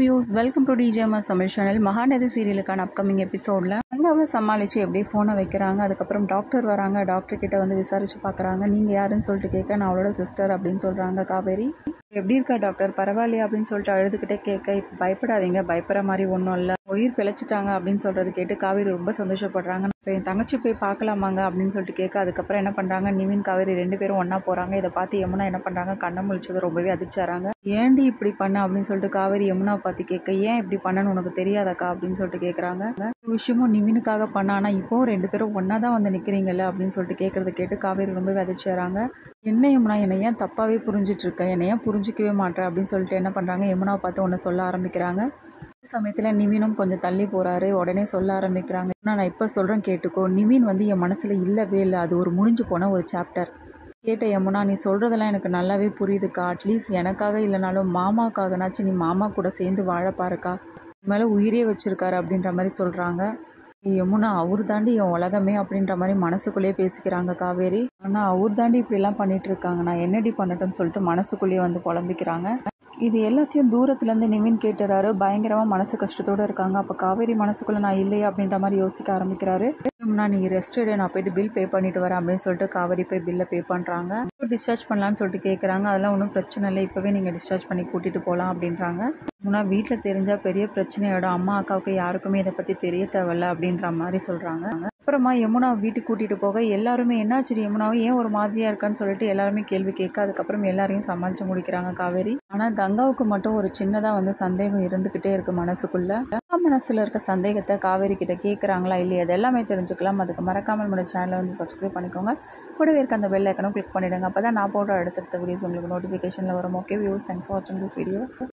views welcome to DJMS Tamil channel Mahanadi சீரியலுக்கான upcoming எபிசோடில் அங்காவை சமாளித்து எப்படி ஃபோனை வைக்கிறாங்க அதுக்கப்புறம் டாக்டர் வராங்க டாக்டர் கிட்ட வந்து விசாரிச்சு பார்க்குறாங்க நீங்கள் யாருன்னு சொல்லிட்டு கேட்க நான் அவளோட சிஸ்டர் அப்படின்னு சொல்கிறாங்க காவேரி எப்படி இருக்கா டாக்டர் பரவாயில்லையா அப்படின்னு சொல்லிட்டு அழுதுகிட்டே கேட்க இப்போ பயப்படாதீங்க பயப்படுற மாதிரி ஒன்றும் இல்லை உயிர் பிழைச்சிட்டாங்க அப்படின்னு சொல்கிறது கேட்டு காவேரி ரொம்ப சந்தோஷப்படுறாங்க இப்போ என் தங்கச்சி போய் பார்க்கலாமாங்க அப்படின்னு சொல்லிட்டு கேட்க அதுக்கப்புறம் என்ன பண்ணுறாங்க நிவின் காவேரி ரெண்டு பேரும் ஒன்றா போகிறாங்க இதை பார்த்து யமுனா என்ன பண்ணுறாங்க கண்ணை முழிச்சது ரொம்பவே அதிர்ச்சாராங்க ஏன்டி இப்படி பண்ண அப்படின்னு சொல்லிட்டு காவேரி யமுனா பார்த்து கேட்க ஏன் இப்படி பண்ணன்னு உனக்கு தெரியாதக்கா அப்படின்னு சொல்லிட்டு கேட்குறாங்க விஷயமும் நிவினுக்காக பண்ண ஆனால் இப்போவும் ரெண்டு பேரும் ஒன்றா தான் வந்து நிற்கிறீங்கல்ல அப்படின்னு சொல்லிட்டு கேட்குறத கேட்டு காவேரி ரொம்பவே அதிர்ச்சியாராங்க என்ன யமுனா என்னை ஏன் தப்பாகவே புரிஞ்சிட்டு இருக்க என்னை ஏன் புரிஞ்சிக்கவே மாட்டேன் அப்படின்னு சொல்லிட்டு என்ன பண்ணுறாங்க யமுனாவை பார்த்து ஒன்று சொல்ல ஆரம்பிக்கிறாங்க சமயத்தில் நிவினும் கொஞ்சம் தள்ளி போகிறாரு உடனே சொல்ல ஆரம்பிக்கிறாங்க நான் இப்போ சொல்கிறேன் கேட்டுக்கோ நிவின் வந்து என் மனசில் இல்லவே இல்லை அது ஒரு முடிஞ்சு போன ஒரு சாப்டர் கேட்ட யமுனா நீ சொல்கிறதெல்லாம் எனக்கு நல்லாவே புரியுதுக்கா அட்லீஸ்ட் எனக்காக இல்லைனாலும் மாமாக்காகனாச்சும் நீ மாமா கூட சேர்ந்து வாழ பாருக்கா மேலே உயிரே வச்சிருக்காரு அப்படின்ற மாதிரி சொல்கிறாங்க யமுனா அவர் தாண்டி என் உலகமே அப்படின்ற மாதிரி மனசுக்குள்ளேயே பேசிக்கிறாங்க காவேரி ஆனால் அவர் தாண்டி இப்படிலாம் பண்ணிட்டு இருக்காங்க நான் என்னடி பண்ணட்டும்னு சொல்லிட்டு மனசுக்குள்ளேயே வந்து புலம்பிக்கிறாங்க இது எல்லாத்தையும் தூரத்துலேருந்து நிவின் கேட்டுறாரு பயங்கரமாக மனசு கஷ்டத்தோடு இருக்காங்க அப்போ காவேரி மனசுக்குள்ளே நான் இல்லையா அப்படின்ற மாதிரி யோசிக்க ஆரம்பிக்கிறாரு நான் நீ ரெஸ்ட் எடு நான் போயிட்டு பில் பே பண்ணிட்டு வரேன் அப்படின்னு சொல்லிட்டு காவேரி போய் பில்லை பே பண்ணுறாங்க டிஸ்சார்ஜ் பண்ணலான்னு சொல்லிட்டு கேட்குறாங்க அதெல்லாம் ஒன்றும் பிரச்சனை இல்லை இப்போவே நீங்கள் டிஸ்சார்ஜ் பண்ணி கூட்டிகிட்டு போகலாம் அப்படின்றாங்க முன்னா வீட்டில் தெரிஞ்சால் பெரிய பிரச்சனையோட அம்மா அக்காவுக்கு யாருக்குமே இதை பற்றி தெரிய தேவையில்ல அப்படின்ற மாதிரி சொல்கிறாங்க அப்புறமா யமுனா வீட்டுக்கு கூட்டிகிட்டு போக எல்லாருமே என்னாச்சு யமுனாவும் ஏன் ஒரு மாதிரியா இருக்கான்னு சொல்லிட்டு எல்லாருமே கேள்வி கேட்க அதுக்கப்புறம் எல்லாரையும் சமாளித்து முடிக்கிறாங்க காவேரி ஆனால் கங்காவுக்கு மட்டும் ஒரு சின்னதாக வந்து சந்தேகம் இருந்துக்கிட்டே இருக்கு மனசுக்குள்ள கங்கா மனசில் இருக்க சந்தேகத்தை காவேரி கிட்ட கேட்குறாங்களா இல்லையா அது எல்லாமே தெரிஞ்சுக்கலாம் அதுக்கு மறக்காமல் நம்மளோட சேனலை வந்து சப்ஸ்கிரைப் பண்ணிக்கோங்க கூடவே இருக்க அந்த பெல் ஐக்கனும் கிளிக் பண்ணிவிடுங்க அப்போ தான் நான் போடுற அடுத்தடுத்த வீடியோஸ் உங்களுக்கு நோட்டிஃபிகேஷனில் வரும் ஓகே வியூஸ் தேங்க்ஸ் ஃபார் வாட்சிங் திஸ் வீடியோ